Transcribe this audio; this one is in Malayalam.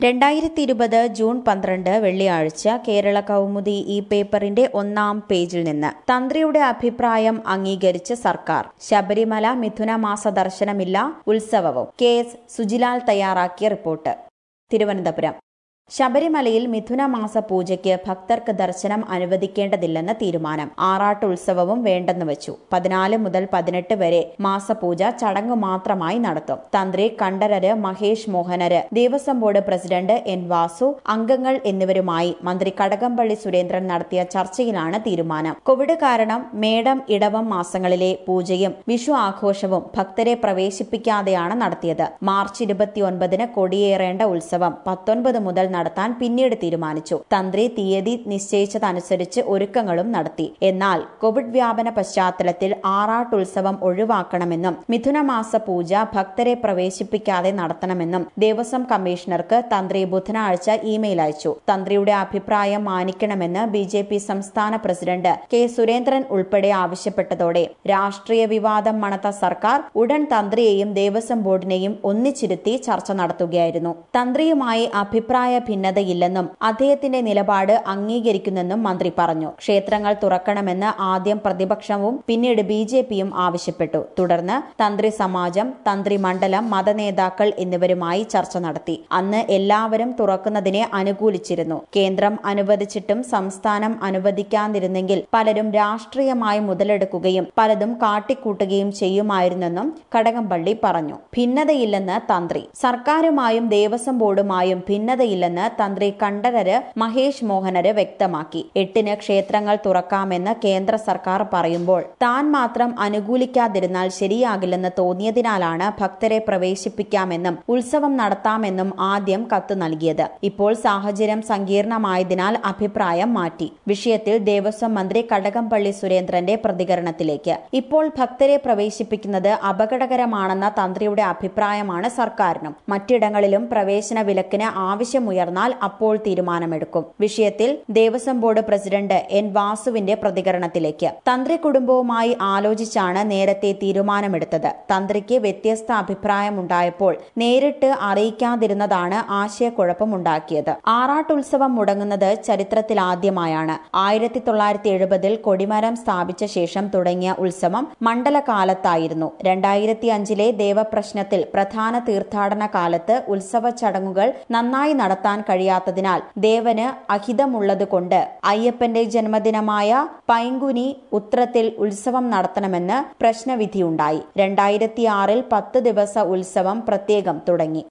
രണ്ടായിരത്തി ഇരുപത് ജൂൺ പന്ത്രണ്ട് വെള്ളിയാഴ്ച കേരള കൗമുദി ഈ പേപ്പറിന്റെ ഒന്നാം പേജിൽ നിന്ന് തന്ത്രിയുടെ അഭിപ്രായം അംഗീകരിച്ച് സർക്കാർ ശബരിമല മിഥുന മാസ ദർശനമില്ല ഉത്സവവും കെ എസ് സുജിലാൽ തയ്യാറാക്കിയ റിപ്പോർട്ട് തിരുവനന്തപുരം ശബരിമലയിൽ മിഥുന മാസ പൂജയ്ക്ക് ഭക്തർക്ക് ദർശനം അനുവദിക്കേണ്ടതില്ലെന്ന് തീരുമാനം ആറാട്ട് ഉത്സവവും വേണ്ടെന്ന് വെച്ചു പതിനാല് മുതൽ പതിനെട്ട് വരെ മാസപൂജ ചടങ്ങു മാത്രമായി നടത്തും തന്ത്രി Kandararu Mahesh Mohanararu Devaswom board president N Vasu അംഗങ്ങൾ എന്നിവരുമായി മന്ത്രി കടകംപള്ളി സുരേന്ദ്രൻ നടത്തിയ ചർച്ചയിലാണ് തീരുമാനം കോവിഡ് കാരണം മേടം ഇടവം മാസങ്ങളിലെ പൂജയും വിഷു ആഘോഷവും ഭക്തരെ പ്രവേശിപ്പിക്കാതെയാണ് നടത്തിയത് മാർച്ച് ഇരുപത്തിയൊൻപതിന് കൊടിയേറേണ്ട ഉത്സവം പത്തൊൻപത് മുതൽ നടത്താൻ പിന്നീട് തീരുമാനിച്ചു തന്ത്രി തീയതി നിശ്ചയിച്ചതനുസരിച്ച് ഒരുക്കങ്ങളും നടത്തി എന്നാൽ കോവിഡ് വ്യാപന പശ്ചാത്തലത്തിൽ ആറാട്ടുത്സവം ഒഴിവാക്കണമെന്നും മിഥുനമാസ പൂജ ഭക്തരെ പ്രവേശിപ്പിക്കാതെ നടത്തണമെന്നും ദേവസ്വം കമ്മീഷണർക്ക് തന്ത്രി ബുധനാഴ്ച ഇമെയിൽ അയച്ചു തന്ത്രിയുടെ അഭിപ്രായം മാനിക്കണമെന്ന് ബി ജെ പി സംസ്ഥാന പ്രസിഡന്റ് കെ സുരേന്ദ്രൻ ഉൾപ്പെടെ ആവശ്യപ്പെട്ടതോടെ രാഷ്ട്രീയ വിവാദം മണത്ത സർക്കാർ ഉടൻ തന്ത്രിയെയും ദേവസ്വം ബോർഡിനെയും ഒന്നിച്ചിരുത്തി ചർച്ച നടത്തുകയായിരുന്നു തന്ത്രിയുമായി അഭിപ്രായ ഭിന്നതയില്ലെന്നും അദ്ദേഹത്തിന്റെ നിലപാട് അംഗീകരിക്കുന്നെന്നും മന്ത്രി പറഞ്ഞു ക്ഷേത്രങ്ങൾ തുറക്കണമെന്ന് ആദ്യം പ്രതിപക്ഷവും പിന്നീട് ബി ജെ പിയും ആവശ്യപ്പെട്ടു തുടർന്ന് തന്ത്രി സമാജം തന്ത്രി മണ്ഡലം മതനേതാക്കൾ എന്നിവരുമായി ചർച്ച നടത്തി അന്ന് എല്ലാവരും തുറക്കുന്നതിനെ അനുകൂലിച്ചിരുന്നു കേന്ദ്രം അനുവദിച്ചിട്ടും സംസ്ഥാനം അനുവദിക്കാതിരുന്നെങ്കിൽ പലരും രാഷ്ട്രീയമായി മുതലെടുക്കുകയും പലതും കാട്ടിക്കൂട്ടുകയും ചെയ്യുമായിരുന്നെന്നും കടകംപള്ളി പറഞ്ഞു ഭിന്നതയില്ലെന്ന് തന്ത്രി സർക്കാരുമായും ദേവസ്വം ബോർഡുമായും ഭിന്നതയില്ലെന്ന് തന്ത്രി കണ്ഠരര് മഹേഷ് മോഹനര് വ്യക്തമാക്കി എട്ടിന് ക്ഷേത്രങ്ങൾ തുറക്കാമെന്ന് കേന്ദ്ര സർക്കാർ പറയുമ്പോൾ താൻ മാത്രം അനുകൂലിക്കാതിരുന്നാൽ ശരിയാകില്ലെന്ന് തോന്നിയതിനാലാണ് ഭക്തരെ പ്രവേശിപ്പിക്കാമെന്നും ഉത്സവം നടത്താമെന്നും ആദ്യം കത്ത് നൽകിയത് ഇപ്പോൾ സാഹചര്യം സങ്കീർണമായതിനാൽ അഭിപ്രായം മാറ്റി വിഷയത്തിൽ ദേവസ്വം മന്ത്രി കടകംപള്ളി സുരേന്ദ്രന്റെ പ്രതികരണത്തിലേക്ക് ഇപ്പോൾ ഭക്തരെ പ്രവേശിപ്പിക്കുന്നത് അപകടകരമാണെന്ന തന്ത്രിയുടെ അഭിപ്രായമാണ് സർക്കാരിനും മറ്റിടങ്ങളിലും പ്രവേശന വിലക്കിന് ആവശ്യമുയർന്നാൽ അപ്പോൾ തീരുമാനമെടുക്കും വിഷയത്തിൽ ദേവസ്വം ബോർഡ് പ്രസിഡന്റ് എൻ വാസുവിന്റെ പ്രതികരണത്തിലേക്ക് തന്ത്രി കുടുംബവുമായി ആലോചിച്ചാണ് നേരത്തെ തീരുമാനമെടുത്തത് തന്ത്രിക്ക് വ്യത്യസ്ത അഭിപ്രായമുണ്ടായപ്പോൾ നേരിട്ട് അറിയിക്കാതിരുന്നതാണ് ആശയക്കുഴപ്പമുണ്ടാക്കിയത് ആറാട്ടുത്സവം മുടങ്ങുന്നത് ചരിത്രത്തിലാദ്യമായാണ് ആയിരത്തി തൊള്ളായിരത്തി എഴുപതിൽ കൊടിമരം സ്ഥാപിച്ച ശേഷം തുടങ്ങിയ ഉത്സവം മണ്ഡലകാലത്തായിരുന്നു രണ്ടായിരത്തി അഞ്ചിലെ ദേവപ്രശ്നത്തിൽ പ്രധാന തീർത്ഥാടന കാലത്ത് ഉത്സവ ചടങ്ങുകൾ നന്നായി നടത്താൻ കഴിയാത്തതിനാൽ ദേവന് അഹിതമുള്ളതുകൊണ്ട് അയ്യപ്പന്റെ ജന്മദിനമായ പൈങ്കുനി ഉത്രത്തിൽ ഉത്സവം നടത്തണമെന്ന് പ്രശ്നവിധിയുണ്ടായി രണ്ടായിരത്തിയാറിൽ പത്ത് ദിവസ ഉത്സവം പ്രത്യേകം തുടങ്ങി